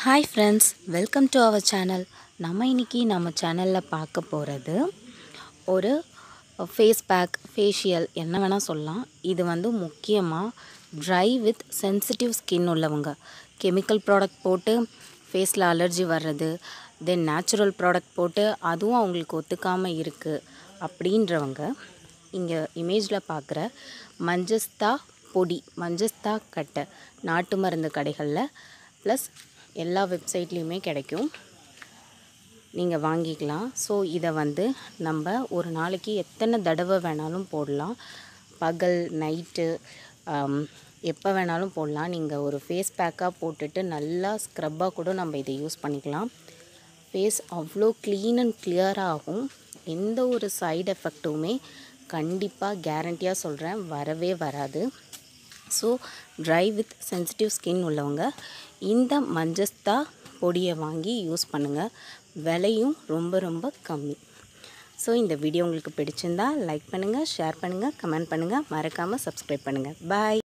hi friends welcome to our channel நம்ம இன்னைக்கு நம்ம சேனலில் பார்க்க போகிறது ஒரு ஃபேஸ் பேக் ஃபேஷியல் என்ன வேணால் சொல்லலாம் இது வந்து முக்கியமாக ட்ரை வித் சென்சிட்டிவ் ஸ்கின் உள்ளவங்க கெமிக்கல் ப்ராடக்ட் போட்டு ஃபேஸில் அலர்ஜி வர்றது தென் நேச்சுரல் ப்ராடக்ட் போட்டு அதுவும் அவங்களுக்கு ஒத்துக்காமல் இருக்குது அப்படின்றவங்க இங்கே இமேஜில் பார்க்குற மஞ்சஸ்தா பொடி மஞ்சஸ்தா கட்டை நாட்டு மருந்து கடைகளில் ப்ளஸ் எல்லா வெப்சைட்லேயுமே கிடைக்கும் நீங்கள் வாங்கிக்கலாம் ஸோ இதை வந்து நம்ம ஒரு நாளைக்கு எத்தனை தடவை வேணாலும் போடலாம் பகல் நைட்டு எப்போ வேணாலும் போடலாம் நீங்கள் ஒரு ஃபேஸ் பேக்காக போட்டுட்டு நல்லா ஸ்க்ரப்பாக கூட நம்ம இதை யூஸ் பண்ணிக்கலாம் ஃபேஸ் அவ்வளோ க்ளீன் அண்ட் clear ஆகும் எந்த ஒரு சைடு எஃபெக்ட்டுமே கண்டிப்பாக கேரண்டியாக சொல்கிறேன் வரவே வராது so dry with sensitive skin உள்ளவங்க இந்த மஞ்சஸ்தா பொடியை வாங்கி யூஸ் பண்ணுங்கள் விலையும் ரொம்ப ரொம்ப கம்மி ஸோ இந்த வீடியோ உங்களுக்கு பிடிச்சிருந்தா லைக் பண்ணுங்கள் ஷேர் பண்ணுங்கள் கமெண்ட் பண்ணுங்கள் மறக்காமல் சப்ஸ்கிரைப் பண்ணுங்கள் பாய்